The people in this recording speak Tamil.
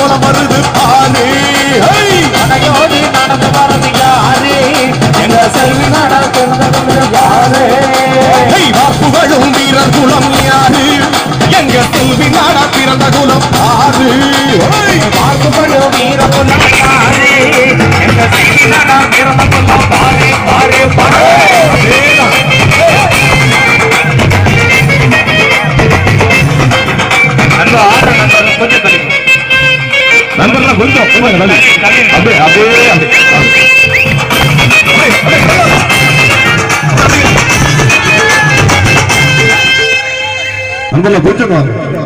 கோலம் வருது பாரு ஹை! அடையோடு நடந்து வரது யாரு எங்க செல்வி நடக்கிறது யாரு ஹை! வாப்புகளும் வீரர் குலம் யாரு எங்க செல்வி நாடா பிறந்த குலம் பாரு ஹை! பார்க்கப்படும் வீரகுலம் யாரு எங்க செல்வி நடக்கிறது பாரு பாரு பாரு அந்த ஆறு நண்பர்கள் கொஞ்சம் தள்ளிக்கோ. நண்பர்களா கொஞ்சம் கொஞ்சம் தள்ளி. அப்படியே அப்படியே அப்படியே நண்பர்களா கொஞ்சம் வாங்க